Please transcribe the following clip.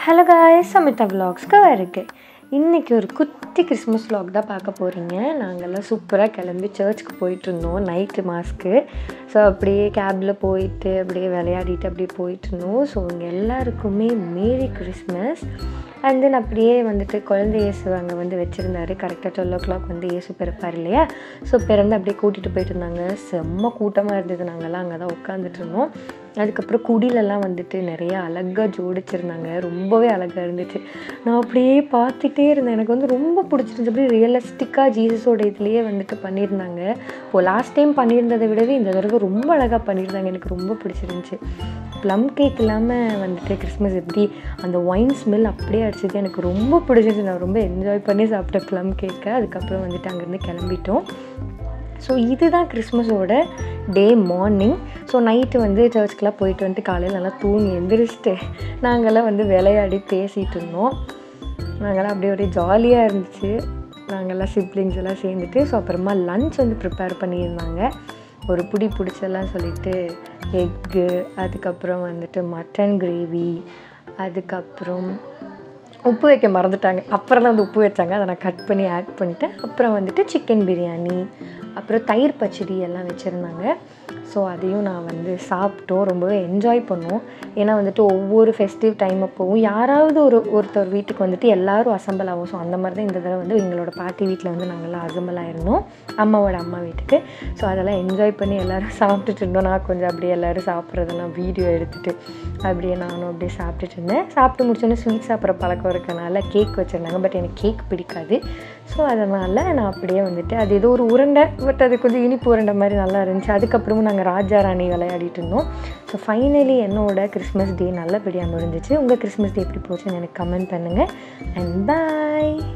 hello guys Samitha விலாக்ஸ்க்கு வருது இன்றைக்கி ஒரு குட்டி கிறிஸ்மஸ் vlog தான் பார்க்க போகிறீங்க நாங்கள்லாம் சூப்பராக கிளம்பி சர்ச்சுக்கு போயிட்டு இருந்தோம் நைட்டு மாஸ்க்கு ஸோ அப்படியே கேபில் போயிட்டு அப்படியே விளையாடிட்டு அப்படியே போயிட்டு இருந்தோம் ஸோ இங்கே எல்லாருக்குமே மேரி கிறிஸ்மஸ் அண்ட் தென் அப்படியே வந்துட்டு குழந்தை இயேசு அங்கே வந்து வச்சுருந்தாரு கரெக்டாக டுவெல் ஓ கிளாக் வந்து இயேசு பிறப்பார் இல்லையா ஸோ பிறந்து அப்படியே கூட்டிகிட்டு போயிட்டு இருந்தாங்க செம்ம கூட்டமாக இருந்தது நாங்கள்லாம் அங்கே தான் உட்காந்துட்டு இருந்தோம் அதுக்கப்புறம் குடிலெல்லாம் வந்துட்டு நிறைய அழகாக ஜோடிச்சிருந்தாங்க ரொம்பவே அழகாக இருந்துச்சு நான் அப்படியே பார்த்துட்டே இருந்தேன் எனக்கு வந்து ரொம்ப பிடிச்சிருந்துச்சு அப்படியே ரியலிஸ்டிக்காக ஜீசஸோட இதுலேயே வந்துட்டு பண்ணியிருந்தாங்க இப்போ லாஸ்ட் டைம் பண்ணியிருந்ததை விடவே இந்த தடவை ரொம்ப அழகாக பண்ணியிருந்தாங்க எனக்கு ரொம்ப பிடிச்சிருந்துச்சு ப்ளம் கேக் இல்லாமல் வந்துட்டு கிறிஸ்மஸ் எப்படி அந்த ஒயின் ஸ்மெல் அப்படியே அடிச்சது எனக்கு ரொம்ப பிடிச்சிருந்துச்சு நான் ரொம்ப என்ஜாய் பண்ணி சாப்பிட்டேன் ப்ளம் கேக்கை அதுக்கப்புறம் வந்துட்டு அங்கேருந்து கிளம்பிட்டோம் ஸோ இதுதான் கிறிஸ்மஸோட டே மார்னிங் ஸோ நைட்டு வந்து சர்ச்சுக்கெலாம் போயிட்டு வந்துட்டு காலையில் நல்லா தூங்கி எந்திரிச்சிட்டு நாங்கள்லாம் வந்து விளையாடி பேசிகிட்டு இருந்தோம் நாங்கள்லாம் அப்படியே ஒரே ஜாலியாக இருந்துச்சு நாங்கள்லாம் சிப்ளிங்ஸ் எல்லாம் சேர்ந்துட்டு ஸோ அப்புறமா லன்ச் வந்து ப்ரிப்பேர் பண்ணியிருந்தாங்க ஒரு புடி பிடிச்செல்லாம் சொல்லிட்டு எக்கு அதுக்கப்புறம் வந்துட்டு மட்டன் கிரேவி அதுக்கப்புறம் உப்பு வைக்க மறந்துட்டாங்க அப்புறம் தான் வந்து உப்பு வச்சாங்க அதை நான் கட் பண்ணி ஆட் பண்ணிட்டேன் அப்புறம் வந்துட்டு சிக்கன் பிரியாணி அப்புறம் தயிர் பச்சடி எல்லாம் வச்சுருந்தாங்க ஸோ அதையும் நான் வந்து சாப்பிட்டோம் ரொம்பவே என்ஜாய் பண்ணோம் ஏன்னா வந்துட்டு ஒவ்வொரு ஃபெஸ்டிவ் டைம் அப்போவும் யாராவது ஒரு ஒருத்தர் வீட்டுக்கு வந்துட்டு எல்லோரும் அசம்பிள் ஆகும் ஸோ அந்த மாதிரி தான் இந்த தடவை வந்து எங்களோட பாட்டி வீட்டில் வந்து நாங்கள்லாம் அசம்பிள் ஆயிருந்தோம் அம்மாவோட அம்மா வீட்டுக்கு ஸோ அதெல்லாம் என்ஜாய் பண்ணி எல்லோரும் சாப்பிட்டுட்டு இருந்தோம் நான் கொஞ்சம் அப்படியே எல்லோரும் சாப்பிட்றதெல்லாம் வீடியோ எடுத்துகிட்டு அப்படியே நானும் அப்படியே சாப்பிட்டுட்டு இருந்தேன் சாப்பிட்டு முடிச்சோன்னே ஸ்வீட் சாப்பிட்ற பழக்கம் இருக்கனால கேக் வச்சுருந்தாங்க பட் எனக்கு கேக் பிடிக்காது ஸோ அதனால் நான் அப்படியே வந்துட்டு அது ஏதோ ஒரு உருண்டை பட் அது கொஞ்சம் இனிப்பு உருண்டை மாதிரி நல்லா இருந்துச்சு அதுக்கப்புறமும் நாங்கள் ராஜா ராணி விளையாடிட்டு இருந்தோம் ஸோ ஃபைனலி என்னோட கிறிஸ்மஸ் டே நல்லபடியாக முடிஞ்சிச்சு உங்கள் கிறிஸ்மஸ் டே எப்படி போச்சுன்னு எனக்கு கமெண்ட் பண்ணுங்கள் அண்ட் பாய்